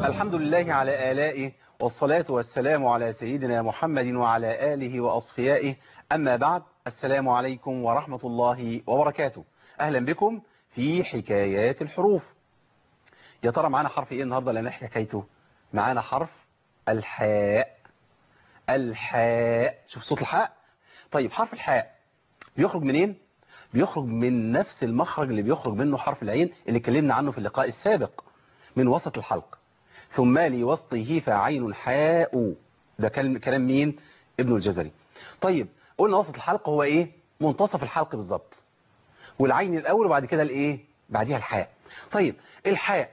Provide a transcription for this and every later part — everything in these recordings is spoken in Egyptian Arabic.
الحمد لله على آلائه والصلاة والسلام على سيدنا محمد وعلى آله وأصفيائه أما بعد السلام عليكم ورحمة الله وبركاته أهلا بكم في حكايات الحروف يا ترى معانا حرف إيه النهاردة اللي نحكي حكايته معانا حرف الحاء الحاء شوف صوت الحاء طيب حرف الحاء بيخرج منين بيخرج من نفس المخرج اللي بيخرج منه حرف العين اللي اتكلمنا عنه في اللقاء السابق من وسط الحلق ثم لوسطه فعين حاء ده كلام مين ابن الجزري طيب قلنا وسط الحلق هو ايه منتصف الحلق بالظبط والعين الاول وبعد كده الايه بعديها الحاء طيب الحاء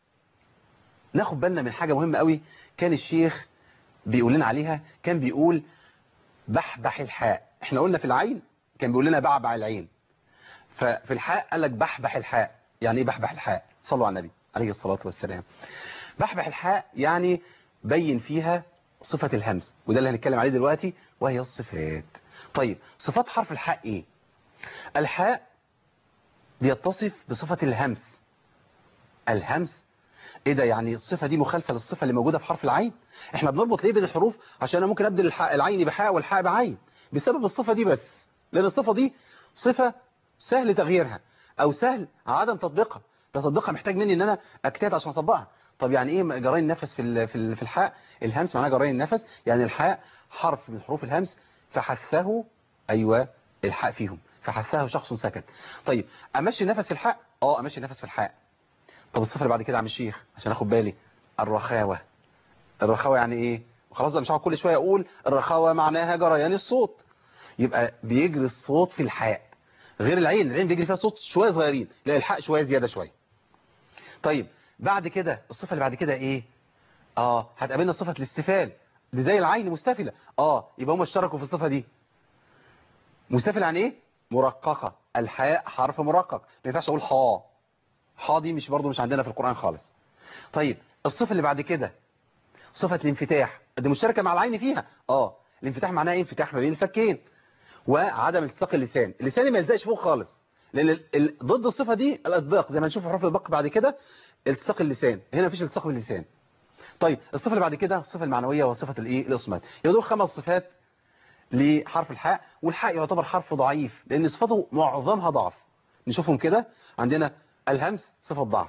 ناخد بالنا من حاجة مهمة قوي كان الشيخ بيقول لنا عليها كان بيقول بحبح الحاء احنا قلنا في العين كان بيقول لنا بعبع العين ففي الحاء قال لك بحبح الحاء يعني ايه بحبح الحاء صلوا على النبي عليه الصلاة والسلام بحبح الحاء يعني بين فيها صفة الهمس وده اللي هنتكلم عليه دلوقتي وهي الصفات طيب صفات حرف الحاء ايه الحاء بيتصف بصفة الهمس الهمس ايه ده يعني الصفة دي مخالفة للصفة اللي موجودة في حرف العين احنا بنربط ليه بين الحروف عشان انا ممكن ابدل العين بحاء والحاء بعين بسبب الصفة دي بس لان الصفة دي صفة سهل تغييرها او سهل عدم تطبيقها ده تطبيقها محتاج مني ان انا اجتهد عشان اطبقها طب يعني ايه جرين النفس في في في الحاء الهمس معناها جرين النفس يعني الحاء حرف من حروف الهمس فحثه ايوه الحاء فيهم فحثه شخص سكت طيب امشي النفس في الحاء اه امشي النفس في الحاء طب الصفه اللي بعد كده عم الشيخ عشان اخد بالي الرخاوه الرخاوه يعني ايه خلاص مش هقعد كل شويه اقول الرخاوه معناها جريان الصوت يبقى بيجري الصوت في الحاء غير العين العين بيجري فيها صوت شويه صغيرين لا الحاء شويه زياده شويه طيب بعد كده الصفة اللي بعد كده ايه اه هتقابلنا صفة الاستفال دي زي العين مستفلة اه يبقى هم اشتركوا في الصفة دي مستفل عن ايه مرققة الحاء حرف مرقق ما ينفعش اقول حا حا دي مش برضو مش عندنا في القرآن خالص طيب الصفة اللي بعد كده صفة الانفتاح دي مشتركة مع العين فيها اه الانفتاح معناه ايه انفتاح ما بين الفكين وعدم التصاق اللسان اللسان ما يلزقش فوق خالص لان ضد الصفة دي الاطباق زي ما نشوف حروف البق بعد كده التصاق اللسان هنا مفيش التصاق باللسان طيب الصفة اللي بعد كده الصفة المعنوية وصفة الايه الاصمات يبقى دول خمس صفات لحرف الحاء والحاء يعتبر حرف ضعيف لان صفاته معظمها ضعف نشوفهم كده عندنا الهمس صفة ضعف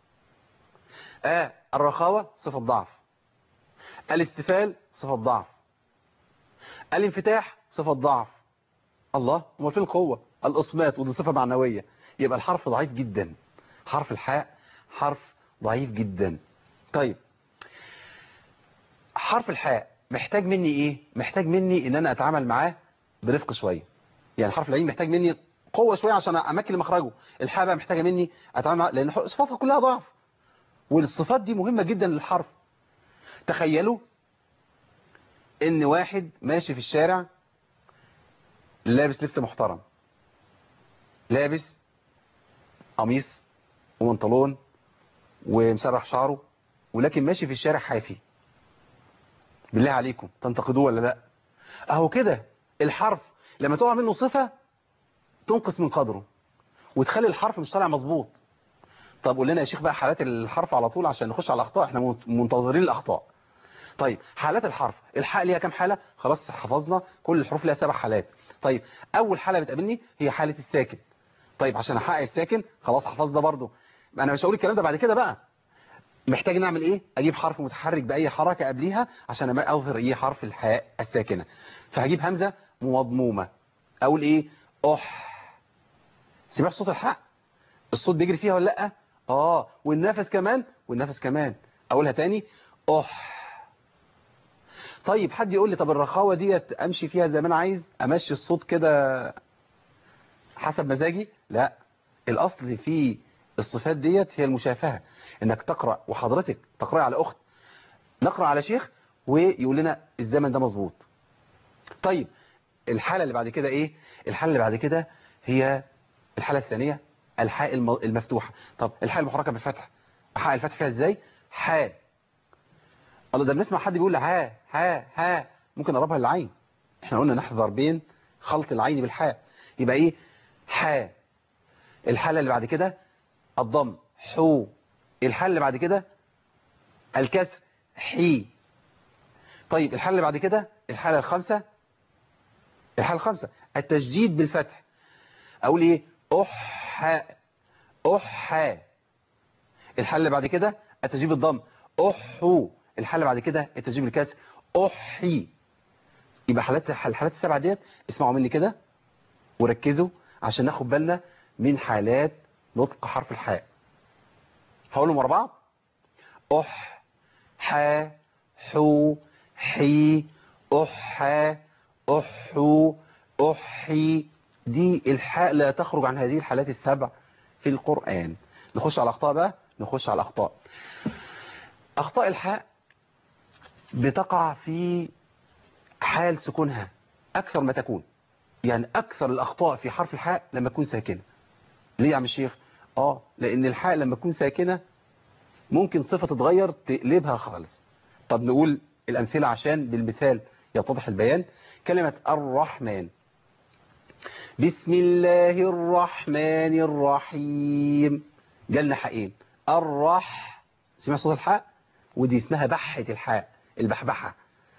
آه الرخاوة صفة ضعف الاستفال صفة ضعف الانفتاح صفة ضعف الله امال فين القوة الاصمات ودي صفة معنوية يبقى الحرف ضعيف جدا حرف الحاء حرف ضعيف جدا طيب حرف الحاء محتاج مني ايه محتاج مني ان انا اتعامل معاه برفق شوية يعني حرف العين محتاج مني قوة شوية عشان امكن مخرجه الحاء بقى محتاجة مني اتعامل معاه لان صفاتها كلها ضعف والصفات دي مهمة جدا للحرف تخيلوا ان واحد ماشي في الشارع لابس لبس محترم لابس قميص ومنطلون ومسرح شعره ولكن ماشي في الشارع حافي بالله عليكم تنتقدوه ولا لا اهو كده الحرف لما تقع منه صفة تنقص من قدره وتخلي الحرف مش طالع مظبوط طب قول لنا يا شيخ بقى حالات الحرف على طول عشان نخش على الاخطاء احنا منتظرين الاخطاء طيب حالات الحرف الحاء ليها كام حالة خلاص حفظنا كل الحروف ليها سبع حالات طيب اول حالة بتقابلني هي حالة الساكن طيب عشان احقق الساكن خلاص حفظنا برضو انا مش هقول الكلام ده بعد كده بقى محتاج نعمل ايه اجيب حرف متحرك باي حركة قبليها عشان اظهر ايه حرف الحاء الساكنة فهجيب همزة مضمومة اقول ايه اح سمعت صوت الحاء الصوت بيجري فيها ولا لا اه والنفس كمان والنفس كمان اقولها تاني اح طيب حد يقول لي طب الرخاوة ديت امشي فيها زي ما انا عايز امشي الصوت كده حسب مزاجي لا الاصل في الصفات ديت هي المشافهة انك تقرأ وحضرتك تقرأ على اخت نقرأ على شيخ ويقول لنا الزمن ده مظبوط طيب الحالة اللي بعد كده ايه الحالة اللي بعد كده هي الحالة الثانية الحاء المفتوحة طب الحاء المحركة بالفتح حاء الفتح فيها ازاي حاء الله ده بنسمع حد بيقول ها ها ها ممكن اقربها للعين احنا قلنا نحذر بين خلط العين بالحاء يبقى ايه حاء الحالة اللي بعد كده الضم حو الحالة اللي بعد كده الكسر حي طيب الحالة اللي بعد كده الحالة الخامسة الحالة الخامسة التشديد بالفتح اقول ايه اح اح الحالة اللي بعد كده التشديد بالضم احو الحالة بعد كده التشديد بالكسر احي يبقى حالات الحالات السبعة ديت اسمعوا مني كده وركزوا عشان ناخد بالنا من حالات نطق حرف الحاء هقولهم ورا بعض اح ح حو حي اح احو احي دي الحاء لا تخرج عن هذه الحالات السبع في القرآن نخش على الاخطاء بقى نخش على الاخطاء اخطاء الحاء بتقع في حال سكونها اكثر ما تكون يعني اكثر الاخطاء في حرف الحاء لما تكون ساكنه ليه يا عم الشيخ اه لان الحاء لما تكون ساكنه ممكن صفه تتغير تقلبها خالص طب نقول الامثله عشان بالمثال يتضح البيان كلمه الرحمن بسم الله الرحمن الرحيم جالنا حقين الرح سمع صوت الحاء ودي اسمها بحة الحاء البحبحة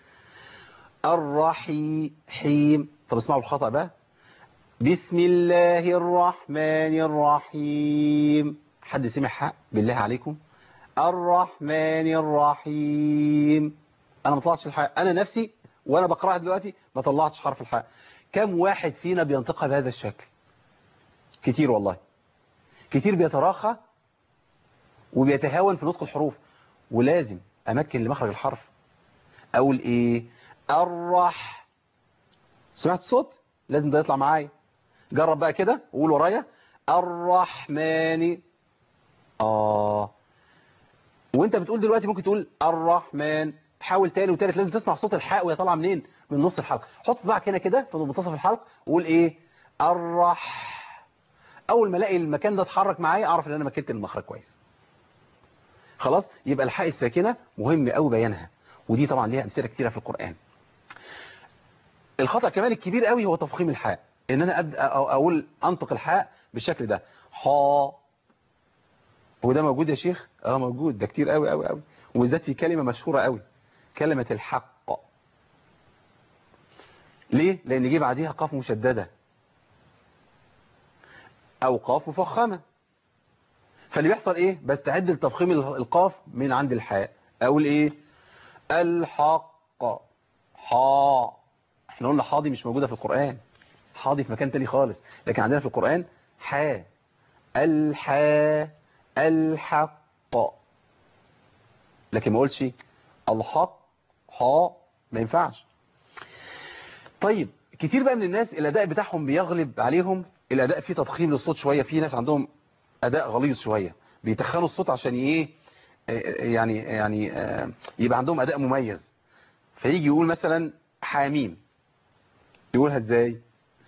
الرحي حيم طب اسمعوا الخطأ بقى بسم الله الرحمن الرحيم حد سمع حق بالله عليكم الرحمن الرحيم انا ما طلعتش الحق انا نفسي وانا بقراها دلوقتي ما طلعتش حرف الحق كم واحد فينا بينطقها بهذا الشكل كتير والله كتير بيتراخى وبيتهاون في نطق الحروف ولازم امكن لمخرج الحرف اقول ايه الرح سمعت الصوت لازم ده يطلع معايا جرب بقى كده وقول ورايا الرحمن اه وانت بتقول دلوقتي ممكن تقول الرحمن حاول تاني وتالت لازم تسمع صوت الحاء وهي طالعه منين من نص الحلقه حط صباعك هنا كده في منتصف الحلقه وقول ايه الرح اول ما الاقي المكان ده اتحرك معايا اعرف ان انا مكنت المخرج كويس خلاص يبقى الحاء الساكنه مهم قوي بيانها ودي طبعا ليها امثله كتيره في القران الخطا كمان الكبير قوي هو تفخيم الحاء ان انا ابدا اقول انطق الحاء بالشكل ده حا هو ده موجود يا شيخ اه موجود ده كتير قوي قوي قوي وبالذات في كلمه مشهوره قوي كلمه الحق ليه لان جه بعديها قاف مشدده او قاف مفخمه فاللي بيحصل ايه بستعد لتفخيم القاف من عند الحاء اقول ايه الحق حا احنا قلنا حاضي مش موجوده في القران حاضي في مكان تاني خالص لكن عندنا في القران حا الحا الحق لكن ما اقولش الحق حا ما ينفعش طيب كتير بقى من الناس الاداء بتاعهم بيغلب عليهم الاداء فيه تضخيم للصوت شويه في ناس عندهم اداء غليظ شويه بيتخنوا الصوت عشان ايه يعني يعني يبقى عندهم اداء مميز فيجي يقول مثلا حاميم يقولها ازاي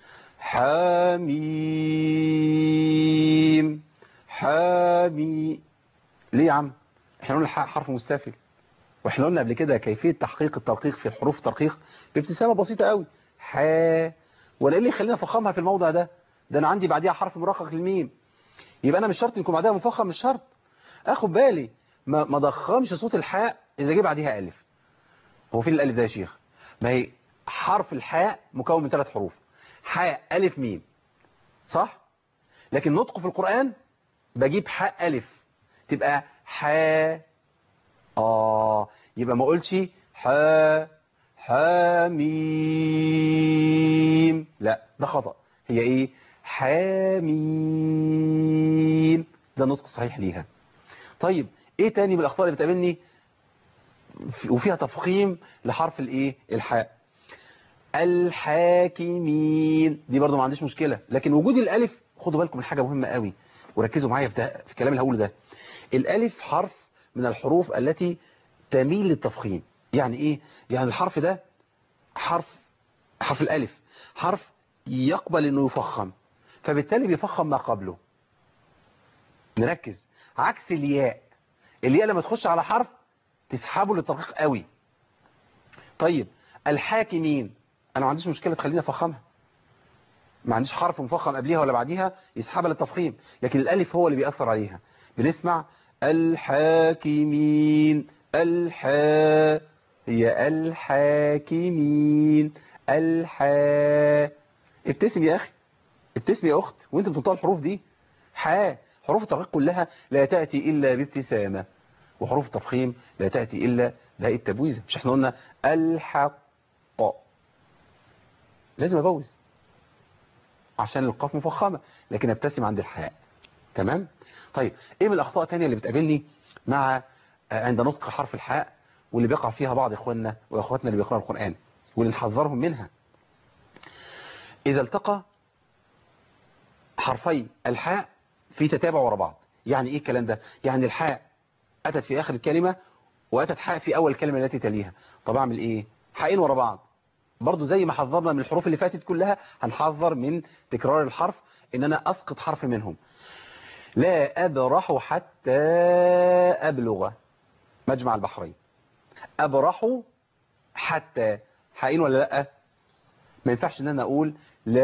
حاميم حامي ليه يا عم احنا قلنا الحاء حرف مستفل واحنا قلنا قبل كده كيفيه تحقيق الترقيق في الحروف الترقيق بابتسامه بسيطه قوي ح ولا ايه اللي يخلينا افخمها في الموضع ده ده انا عندي بعديها حرف مرقق للميم يبقى انا مش شرط يكون بعدها مفخم مش شرط اخد بالي ما ما ضخمش صوت الحاء اذا جه بعديها الف هو فين الالف ده يا شيخ ما هي حرف الحاء مكون من ثلاث حروف حاء الف ميم صح لكن نطقه في القرآن بجيب حاء الف تبقى حاء اه يبقى ما اقولش حاء حاميم لا ده خطأ هي ايه حاميم ده النطق الصحيح ليها طيب ايه تاني من الاخطاء اللي بتقابلني وفيها تفخيم لحرف الايه الحاء الحاكمين دي برضو ما عنديش مشكلة لكن وجود الالف خدوا بالكم من حاجة مهمة قوي وركزوا معايا في, ده في الكلام اللي هقوله ده الالف حرف من الحروف التي تميل للتفخيم يعني ايه يعني الحرف ده حرف حرف الالف حرف يقبل انه يفخم فبالتالي بيفخم ما قبله نركز عكس الياء الياء لما تخش على حرف تسحبه للترقيق قوي طيب الحاكمين انا ما عنديش مشكله تخليني افخمها ما عنديش حرف مفخم قبليها ولا بعديها يسحبها للتفخيم لكن الالف هو اللي بيأثر عليها بنسمع الحاكمين الحاء هي الحاكمين الحاء ابتسم يا أخي ابتسم يا أخت وانت بتنطق الحروف دي حاء حروف الترقيق كلها لا تأتي إلا بابتسامة وحروف التفخيم لا تأتي إلا بهاء التبويزة مش احنا قلنا الحق لازم أبوز عشان القاف مفخمة لكن ابتسم عند الحاء تمام طيب ايه من الاخطاء الثانيه اللي بتقابلني مع عند نطق حرف الحاء واللي بيقع فيها بعض اخواننا واخواتنا اللي بيقرأوا القرآن واللي نحذرهم منها اذا التقى حرفي الحاء في تتابع ورا بعض يعني ايه الكلام ده يعني الحاء اتت في اخر الكلمة واتت حاء في اول الكلمة التي تليها طب اعمل ايه حقين ورا بعض برضو زي ما حذرنا من الحروف اللي فاتت كلها هنحذر من تكرار الحرف ان انا اسقط حرف منهم لا أبرح حتى أبلغ مجمع البحرين أبرح حتى حقين ولا لا ما ينفعش ان انا اقول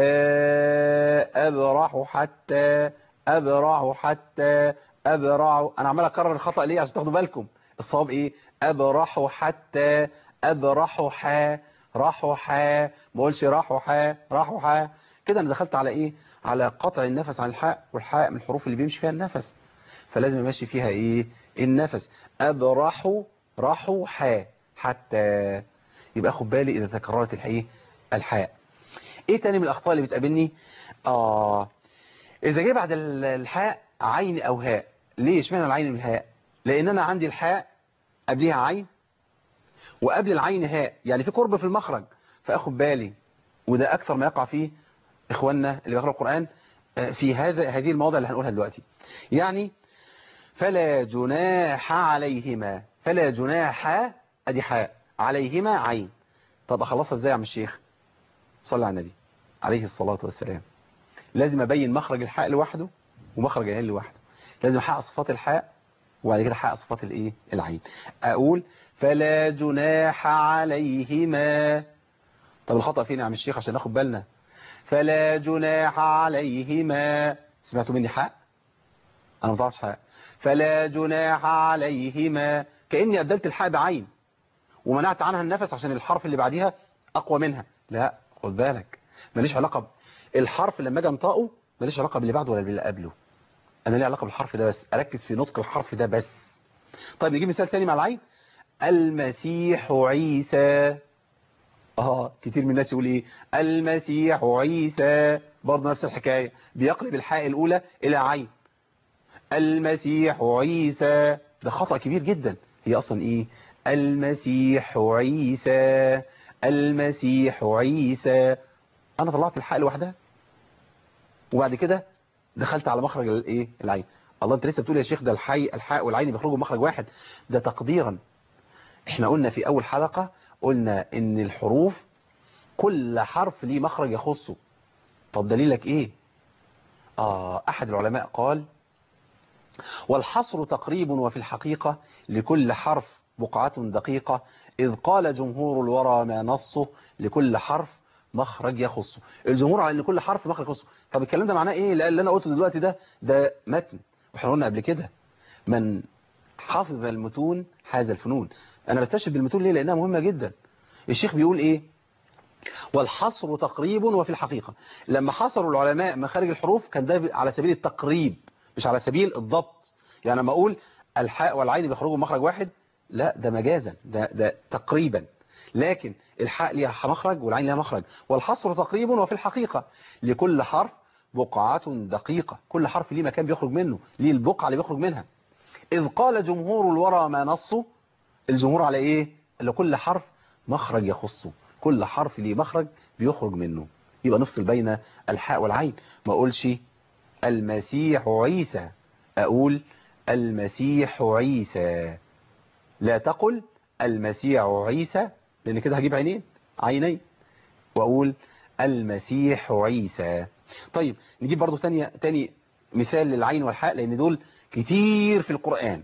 لا أبرح حتى أبرح حتى أبرع أنا عمال أكرر الخطأ ليه عشان تاخدوا بالكم الصواب إيه أبرح حتى أبرح حا راحوا حا ما اقولش راحوا حا راحوا حا كده أنا دخلت على إيه على قطع النفس عن الحاء والحاء من الحروف اللي بيمشي فيها النفس فلازم امشي فيها ايه النفس ابرحوا راحوا حا حتى يبقى خد بالي اذا تكررت الحاء الحاء ايه تاني من الاخطاء اللي بتقابلني اه اذا جه بعد الحاء عين او هاء ليه اشمعنى العين والهاء لان انا عندي الحاء قبلها عين وقبل العين هاء يعني في قرب في المخرج فاخد بالي وده اكثر ما يقع فيه اخواننا اللي بيقرأوا القرآن في هذا هذه المواضع اللي هنقولها دلوقتي يعني فلا جناح عليهما فلا جناح ادي حاء عليهما عين طب اخلصها ازاي يا عم الشيخ صلى على النبي عليه الصلاة والسلام لازم ابين مخرج الحاء لوحده ومخرج العين لوحده لازم احقق صفات الحاء وبعد كده احقق صفات الايه العين اقول فلا جناح عليهما طب الخطأ فين يا عم الشيخ عشان ناخد بالنا فلا جناح عليهما سمعتوا مني حق انا ما طلعتش حق فلا جناح عليهما كاني ابدلت الحاء بعين ومنعت عنها النفس عشان الحرف اللي بعديها اقوى منها لا خد بالك ماليش علاقه ب... الحرف لما اجي انطقه ماليش علاقه باللي بعده ولا باللي قبله انا لي علاقه بالحرف ده بس اركز في نطق الحرف ده بس طيب نجيب مثال تاني مع العين المسيح عيسى اه كتير من الناس يقول ايه المسيح عيسى برضه نفس الحكاية بيقلب الحاء الاولى الى عين المسيح عيسى ده خطأ كبير جدا هي اصلا ايه المسيح عيسى المسيح عيسى انا طلعت الحاء لوحدها وبعد كده دخلت على مخرج الايه العين الله انت لسه بتقول يا شيخ ده الحي الحاء والعين بيخرجوا مخرج واحد ده تقديرا احنا قلنا في اول حلقة قلنا ان الحروف كل حرف ليه مخرج يخصه طب دليلك ايه آه احد العلماء قال والحصر تقريب وفي الحقيقة لكل حرف بقعة دقيقة إذ قال جمهور الورى ما نصه لكل حرف مخرج يخصه الجمهور على ان كل حرف مخرج يخصه طب الكلام ده معناه ايه اللي انا قلته دلوقتي ده ده متن واحنا قلنا قبل كده من حافظ المتون حاز الفنون انا بستشهد بالمتون ليه لانها مهمة جدا الشيخ بيقول ايه والحصر تقريب وفي الحقيقة لما حصروا العلماء مخارج الحروف كان ده على سبيل التقريب مش على سبيل الضبط يعني لما اقول الحاء والعين بيخرجوا مخرج واحد لا ده مجازا ده ده تقريبا لكن الحاء ليها مخرج والعين ليها مخرج والحصر تقريب وفي الحقيقة لكل حرف بقعة دقيقة كل حرف ليه مكان بيخرج منه ليه البقعة اللي بيخرج منها إذ قال جمهور الورى ما نصه الجمهور على إيه اللي كل حرف مخرج يخصه كل حرف ليه مخرج بيخرج منه يبقى نفصل بين الحاء والعين ما أقولش المسيح عيسى أقول المسيح عيسى لا تقل المسيح عيسى لأن كده هجيب عينين عينين وأقول المسيح عيسى طيب نجيب برضو تاني, تاني مثال للعين والحاء لأن دول كتير في القرآن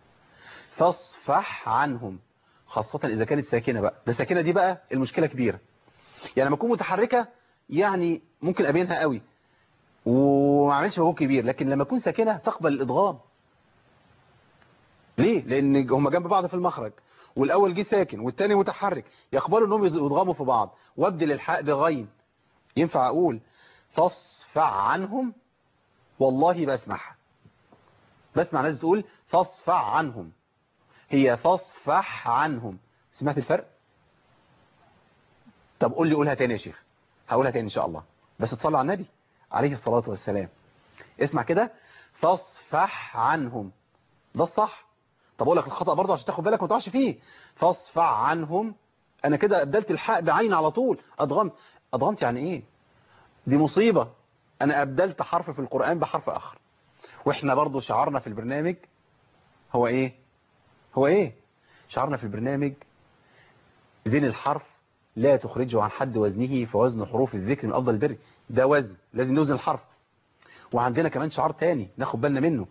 فاصفح عنهم خاصة إذا كانت ساكنة بقى ده ساكنة دي بقى المشكلة كبيرة يعني لما تكون متحركة يعني ممكن أبينها قوي وما عملش مجهود كبير لكن لما تكون ساكنة تقبل الإضغام ليه لان هم جنب بعض في المخرج والاول جه ساكن والتاني متحرك يقبلوا انهم يضغموا في بعض وابدل الحاء بغين ينفع اقول فاصفع عنهم والله بسمعها بسمع ناس تقول فاصفع عنهم هي فاصفح عنهم سمعت الفرق طب قول لي قولها تاني يا شيخ هقولها تاني ان شاء الله بس تصلي على النبي عليه الصلاة والسلام اسمع كده فاصفح عنهم ده الصح طب اقول لك الخطأ برضه عشان تاخد بالك ما تقعش فيه فاصفع عنهم انا كده ابدلت الحاء بعين على طول ادغمت ادغمت يعني ايه دي مصيبة انا ابدلت حرف في القرآن بحرف اخر واحنا برضه شعارنا في البرنامج هو ايه هو ايه شعارنا في البرنامج زين الحرف لا تخرجه عن حد وزنه فوزن حروف الذكر من افضل البر ده وزن لازم نوزن الحرف وعندنا كمان شعار تاني ناخد بالنا منه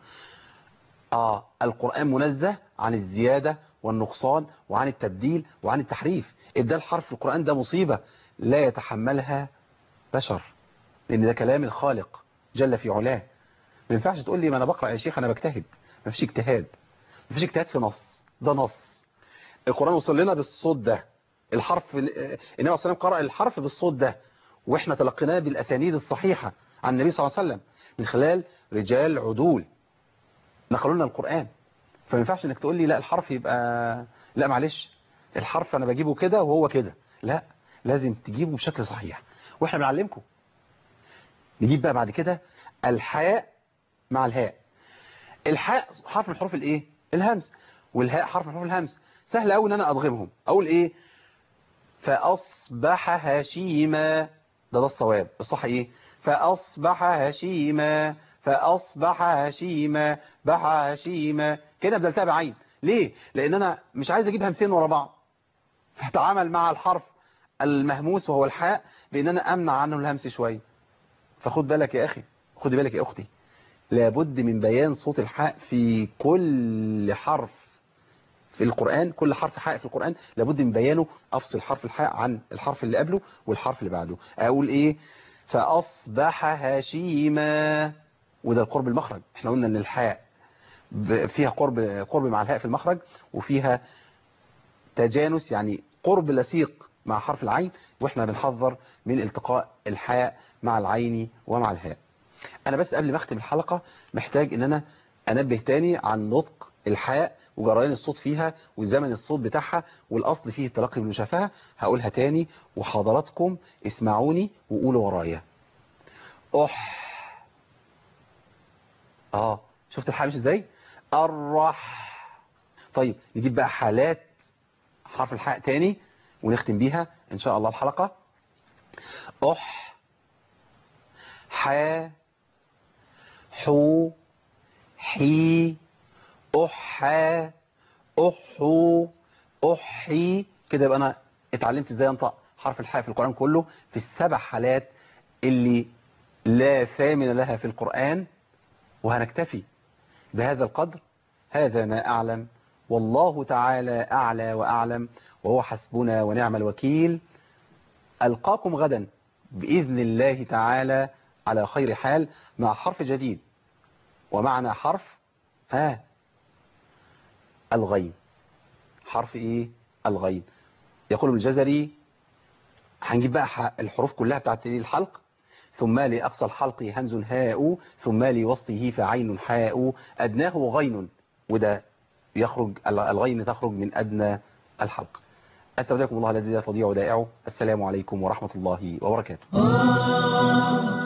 آه القرآن منزه عن الزيادة والنقصان وعن التبديل وعن التحريف إبدال حرف في القرآن ده مصيبة لا يتحملها بشر لأن ده كلام الخالق جل في علاه ما ينفعش تقول لي ما أنا بقرأ يا شيخ أنا بجتهد ما فيش اجتهاد ما فيش اجتهاد في نص ده نص القرآن وصل لنا بالصوت ده الحرف النبي صلى الله عليه وسلم قرأ الحرف بالصوت ده واحنا تلقيناه بالأسانيد الصحيحة عن النبي صلى الله عليه وسلم من خلال رجال عدول نقلوا لنا القرآن فما ينفعش انك تقول لي لا الحرف يبقى لا معلش الحرف انا بجيبه كده وهو كده لا لازم تجيبه بشكل صحيح واحنا بنعلمكم نجيب بقى بعد كده الحاء مع الهاء الحاء حرف من حروف الايه الهمس والهاء حرف من حروف الهمس سهل قوي ان انا ادغمهم اقول ايه فاصبح هشيما ده ده الصواب الصح ايه فاصبح هشيما فأصبح هشيما بح هشيما كده بدلتها بعين ليه؟ لأن أنا مش عايز أجيب همسين ورا بعض فأتعامل مع الحرف المهموس وهو الحاء بأن أنا أمنع عنه الهمس شوية فخد بالك يا أخي خد بالك يا أختي لابد من بيان صوت الحاء في كل حرف في القرآن كل حرف حاء في القرآن لابد من بيانه أفصل حرف الحاء عن الحرف اللي قبله والحرف اللي بعده أقول إيه فأصبح هشيما وده القرب المخرج احنا قلنا ان الحاء فيها قرب قرب مع الهاء في المخرج وفيها تجانس يعني قرب لصيق مع حرف العين واحنا بنحذر من التقاء الحاء مع العين ومع الهاء انا بس قبل ما اختم الحلقة محتاج ان انا انبه تاني عن نطق الحاء وجريان الصوت فيها وزمن الصوت بتاعها والاصل فيه التلقي بالمشافهة هقولها تاني وحضراتكم اسمعوني وقولوا ورايا اح اه شفت الحاء مش ازاي الرح طيب نجيب بقى حالات حرف الحاء تاني ونختم بيها ان شاء الله الحلقة اح حا حو حي احا احو احي كده يبقى انا اتعلمت ازاي انطق حرف الحاء في القرآن كله في السبع حالات اللي لا ثامن لها في القرآن وهنكتفي بهذا القدر هذا ما أعلم والله تعالى أعلى وأعلم وهو حسبنا ونعم الوكيل ألقاكم غدا بإذن الله تعالى على خير حال مع حرف جديد ومعنا حرف ها الغين حرف ايه الغين يقول الجزري هنجيب بقى الحروف كلها بتاعت الحلق ثم لأقصى الحلق همز هاء ثم لوسطه فعين حاء أدناه غين وده يخرج الغين تخرج من أدنى الحلق أستودعكم الله الذي لا تضيع ودائعه السلام عليكم ورحمة الله وبركاته